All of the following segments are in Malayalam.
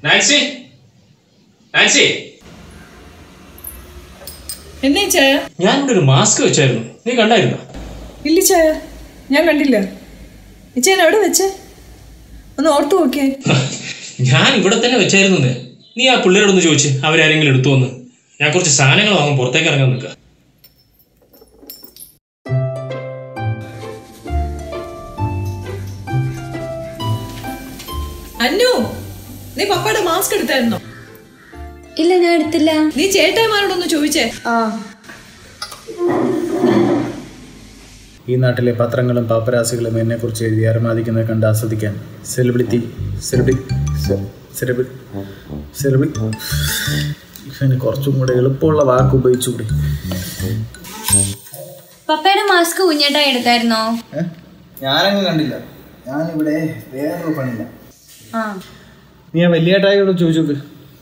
നാൻസി നാൻസി എന്നേ ചായ ഞാൻ ഇവിടെ ഒരു മാസ്ക് വെച്ചായിരുന്നു നീ കണ്ടായിരുന്നോ ഇല്ല ചായ ഞാൻ കണ്ടില്ല ഇച്ചേൻ എവിടെ വെച്ചേ ഒന്ന് ഓർത്തു നോക്കിയേ ഞാൻ ഇവിടെ തന്നെ വെച്ചായിരുന്നു നീ ആ പിള്ളേരോടൊന്ന് ചോദിച്ച് അവരാരെങ്കിലും എടുത്തു വന്ന് ഞാൻ കുറച്ച് സാധനങ്ങൾ വാങ്ങും പുറത്തേക്ക് ഇറങ്ങാൻ നിൽക്കുക അന്നു നീ പപ്പയുടെ മാസ്ക് എടുത്തായിരുന്നോ ഇല്ല ഞാൻ എടുത്തില്ല നീ ചേട്ടായിമാരോടൊന്ന് ചോദിച്ചേ ഈ നാട്ടിലെ പത്രങ്ങളും പാപ്പരാസികളും എന്നെക്കുറിച്ച് എഴുതി അരമാദിക്കുന്നത് കണ്ട് ആസ്വദിക്കാൻ സെലിബ്രിറ്റി സെലിബ്രിറ്റി സെലിബ്രി സെലിബ്രി ഇവന് കുറച്ചും കൂടെ എളുപ്പമുള്ള വാക്ക് ഉപയോഗിച്ചുകൂടി പപ്പയുടെ മാസ്ക് കുഞ്ഞേട്ടായി എടുത്തായിരുന്നോ ഞാനങ്ങ് കണ്ടില്ല ഞാനിവിടെ വേറൊരു പണിയില്ല ആ നീ ആ വലിയേട്ടായോട് ചോദിച്ചു നോക്ക്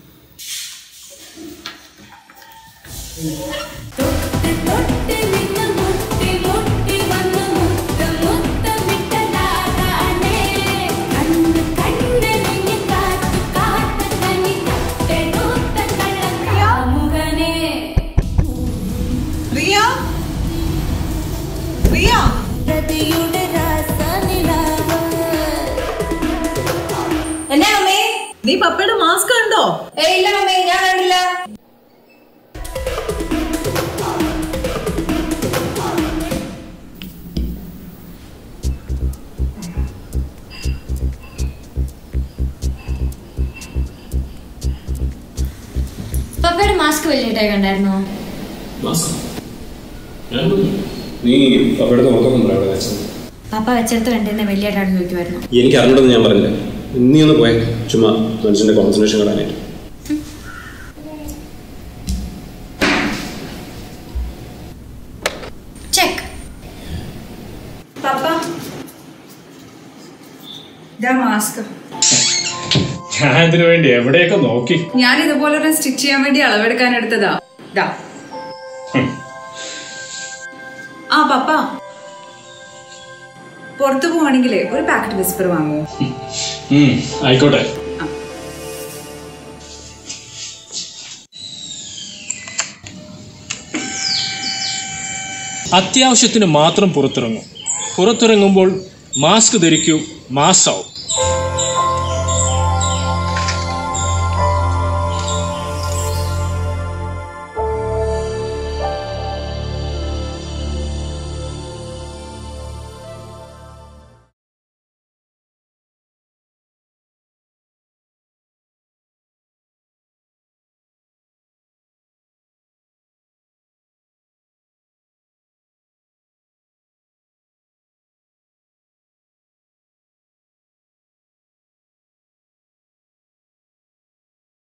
റിയ റിയ എന്നാ അമ്മേ നീ പപ്പയുടെ മാസ്ക് കണ്ടോ ഏ ഇല്ല അമ്മേ ഞാൻ കണ്ടില്ല പപ്പയുടെ മാസ്ക് വലിയേട്ടായി കണ്ടായിരുന്നോ നീ അവിടെ നോക്കുന്നുണ്ടോ അവിടെ വെച്ചത് പപ്പ വെച്ചെടുത്ത് കണ്ടിരുന്ന വലിയേട്ടാണ് ചോദിക്കുമായിരുന്നു എനിക്ക് അറിഞ്ഞൂടെന്ന് ഞാൻ പറഞ്ഞില്ല നീ ഒന്ന് പോയെ ചുമ്മാ മനുഷ്യന്റെ കോൺസെൻട്രേഷൻ കളയാനായിട്ട് ചെക്ക് പപ്പ ഇതാ മാസ്ക് ഞാൻ ഇതിനു വേണ്ടി എവിടെയൊക്കെ നോക്കി ഞാൻ ഇതുപോലെ ഒരു സ്റ്റിച്ച് ചെയ്യാൻ വേണ്ടി അളവെടുക്കാൻ എടുത്തതാ ഇതാ ആ പപ്പ പുറത്തു പോവാണെങ്കിലേ ഒരു പാക്കറ്റ് വിസ്പർ വാങ്ങുമോ ഉം, ആയിക്കോട്ടെ അത്യാവശ്യത്തിന് മാത്രം പുറത്തിറങ്ങും പുറത്തിറങ്ങുമ്പോൾ മാസ്ക് ധരിക്കൂ മാസാവും